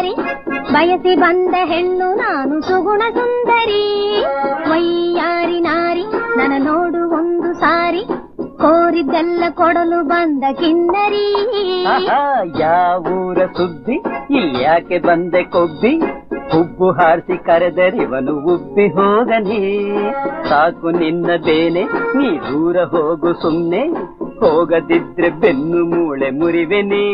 ಚಾರಿ ಬಯಸಿ ಬಂದ ಹೆಣ್ಣು ನಾನು ಸುಗುಣ ಸುಂದರಿ ವೈಯಾರಿ ನಾರಿ ನನ್ನ ನೋಡು ಒಂದು ಸಾರಿ ಕೋರಿದ್ದೆಲ್ಲ ಕೊಡಲು ಬಂದ ಕಿನ್ನರಿ ಆಹಾ, ಯಾವೂರ ಸುದ್ದಿ ಇಲ್ಯಾಕೆ ಬಂದೆ ಕೊಬ್ಬಿ ಹುಬ್ಬು ಹಾರಿಸಿ ಕರೆದರಿವನು ಉಬ್ಬಿ ಹೋಗನೆ ಸಾಕು ನಿನ್ನ ಬೇನೆ ನೀ ದೂರ ಹೋಗು ಸುಮ್ನೆ ಹೋಗದಿದ್ರೆ ಬೆನ್ನು ಮೂಳೆ ಮುರಿವೆನೇ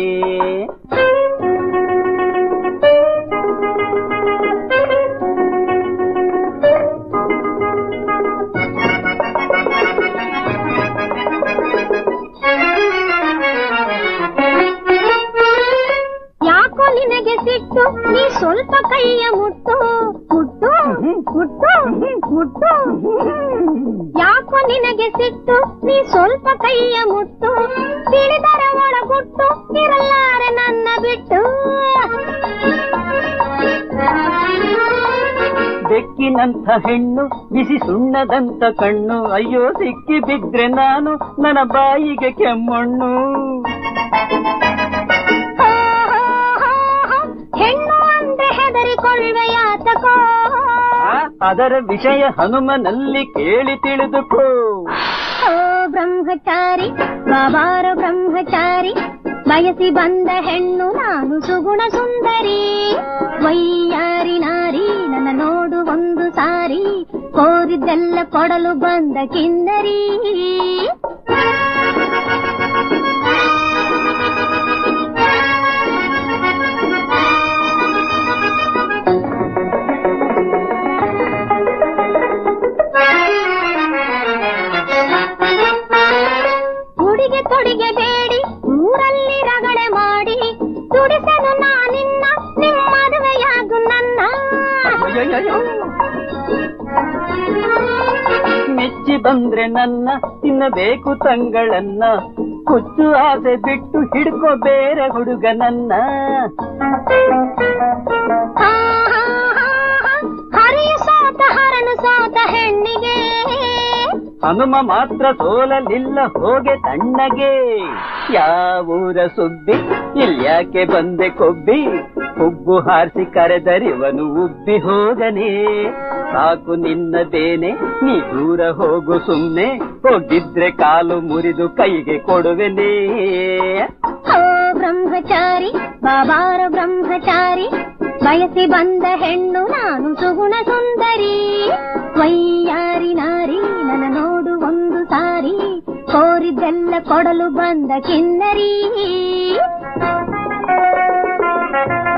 ಯಾಕೋ ನಿನಗೆ ಸಿಟ್ಟು ನೀ ಸ್ವಲ್ಪ ಕೈಯ ಮುಟ್ಟು ಮುಟ್ಟು ಮುಟ್ಟು ಮುಟ್ಟು ಯಾಕೋ ನಿನಗೆ ಸಿಟ್ಟು ನೀ ಸ್ವಲ್ಪ ಕೈಯ ಮುಟ್ಟು ತಿಳಿದರ ಒಳಗುಟ್ಟು ಇರಲಾರೆ ನನ್ನ ಬಿಟ್ಟು ಬೆಕ್ಕಿನಂಥ ಹೆಣ್ಣು ಬಿಸಿ ಸುಣ್ಣದಂತ ಕಣ್ಣು ಅಯ್ಯೋ ಸಿಕ್ಕಿ ಬಿದ್ರೆ ನಾನು ನನ್ನ ಬಾಯಿಗೆ ಕೆಮ್ಮಣ್ಣು ಹೆಣ್ಣು ಅಂದ್ರೆ ಹೆದರಿಕೊಳ್ಳುವೆ ಯಾತಕೋ ಆ, ಅದರ ವಿಷಯ ಹನುಮನಲ್ಲಿ ಕೇಳಿ ತಿಳಿದುಕೋ ಓ ಬ್ರಹ್ಮಚಾರಿ ಬಾಬಾರ ಬ್ರಹ್ಮಚಾರಿ ಬಯಸಿ ಬಂದ ಹೆಣ್ಣು ನಾನು ಸುಗುಣ ಸುಂದರಿ ವೈಯಾರಿ ನಾರಿ ನನ್ನ ನೋಡು ಒಂದು ಸಾರಿ ಕೋರಿದ್ದೆಲ್ಲ ಕೊಡಲು ಬಂದ ಕಿನ್ನರಿ ಉಡಿಗೆ ತೊಡಿಗೆ ಬೇಡಿ ಊರಲ್ಲಿ ರಗಳೆ ಮಾಡಿ ತುಡಿಸನು ನಾನಿನ್ನ ನಿಮ್ಮ ಮದುವೆಯಾಗು ನನ್ನ ಅಯ್ಯಯ್ಯಯ್ಯೋ. ಮೆಚ್ಚಿ ಬಂದ್ರೆ ನನ್ನ ತಿನ್ನಬೇಕು ತಂಗಳನ್ನ ಹುಚ್ಚು ಆಸೆ ಬಿಟ್ಟು ಹಿಡ್ಕೋ ಬೇರೆ ಹುಡುಗನನ್ನ ಹಾ, ಹಾ, ಹಾ, ಹಾ. ಹರಿಯು ಸೋತ ಹರನು ಸೋತ ಹೆಣ್ಣಿಗೆ ಹನುಮ ಮಾತ್ರ ಸೋಲಲಿಲ್ಲ ಹೋಗೆ ತಣ್ಣಗೆ ಯಾವೂರ ಸುದ್ದಿ ಇಲ್ಯಾಕೆ ಬಂದೆ ಕೊಬ್ಬಿ ಹುಬ್ಬು ಹಾರಿಸಿ ಕರೆದರಿವನು ಉಬ್ಬಿ ಹೋಗನೆ ಸಾಕು ನಿನ್ನ ಬೇನೆ ನೀ ದೂರ ಹೋಗು ಸುಮ್ನೆ ಹೋಗಿದ್ರೆ ಕಾಲು ಮುರಿದು ಕೈಗೆ ಕೊಡುವೆನೇ ಓ ಬ್ರಹ್ಮಚಾರಿ ಬಾಬಾರ ಬ್ರಹ್ಮಚಾರಿ ಬಯಸಿ ಬಂದ ಹೆಣ್ಣು ನಾನು ಸುಗುಣ ಸುಂದರಿ ವೈಯಾರಿ ನಾರಿ ನನ್ನ ನೋಡು ಒಂದು ಸಾರಿ ಕೋರಿದ್ದೆಲ್ಲ ಕೊಡಲು ಬಂದ ಕಿನ್ನರಿ